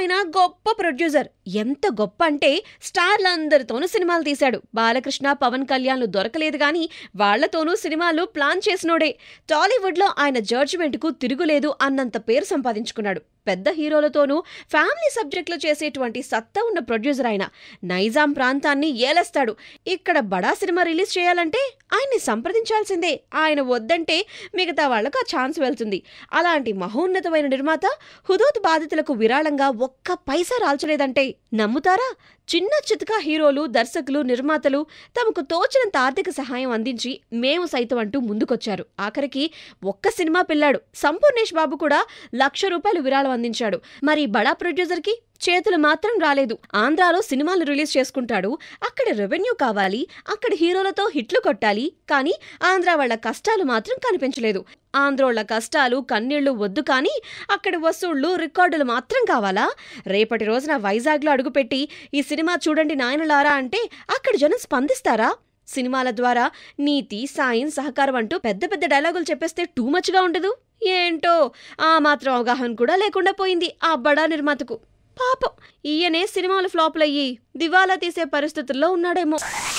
ఆయన గొప్ప ప్రొడ్యూసర్ ఎంత గొప్ప అంటే స్టార్లందరితోనూ సినిమాలు తీశాడు బాలకృష్ణ పవన్ కళ్యాణ్లు దొరకలేదు గాని వాళ్లతోనూ సినిమాలు ప్లాన్ చేసినోడే టాలీవుడ్లో ఆయన జడ్జిమెంట్కు తిరుగులేదు అన్నంత పేరు సంపాదించుకున్నాడు పెద్ద హీరోలతోనూ ఫ్యామిలీ సబ్జెక్టులు చేసేటువంటి సత్తా ఉన్న ప్రొడ్యూసర్ ఆయన నైజాం ప్రాంతాన్ని ఏలేస్తాడు ఇక్కడ బడా సినిమా రిలీజ్ చేయాలంటే ఆయన్ని సంప్రదించాల్సిందే ఆయన వద్దంటే మిగతా వాళ్లకు ఆ ఛాన్స్ వెళ్తుంది అలాంటి మహోన్నతమైన నిర్మాత హుదూద్ బాధితులకు విరాళంగా ఒక్క పైసా రాల్చలేదంటే నమ్ముతారా చిన్న చితకా హీరోలు దర్శకులు నిర్మాతలు తమకు తోచినంత ఆర్థిక సహాయం అందించి మేము సైతం అంటూ ముందుకొచ్చారు ఆఖరికి ఒక్క సినిమా పిల్లాడు సంపూర్ణేష్ బాబు కూడా లక్ష రూపాయలు విరాళం అందించాడు మరి బడా ప్రొడ్యూసర్కి చేతులు మాత్రం రాలేదు ఆంధ్రాలో సినిమాలు రిలీజ్ చేసుకుంటాడు అక్కడ రెవెన్యూ కావాలి అక్కడ హీరోలతో హిట్లు కొట్టాలి కానీ ఆంధ్ర వాళ్ళ కష్టాలు మాత్రం కనిపించలేదు ఆంధ్రోళ్ల కష్టాలు కన్నీళ్లు వద్దు కానీ అక్కడి వసూళ్లు రికార్డులు మాత్రం కావాలా రేపటి రోజున వైజాగ్లో అడుగుపెట్టి ఈ సినిమా చూడండి నాయనలారా అంటే అక్కడ జనం స్పందిస్తారా సినిమాల ద్వారా నీతి సాయం సహకారం అంటూ పెద్ద పెద్ద డైలాగులు చెప్పేస్తే టూ మచ్గా ఉండదు ఏంటో ఆ మాత్రం అవగాహన కూడా లేకుండా పోయింది ఆ బడా నిర్మాతకు పాపం ఈయనే సినిమాలు ఫ్లాపులయ్యి దివాలా తీసే పరిస్థితుల్లో ఉన్నాడేమో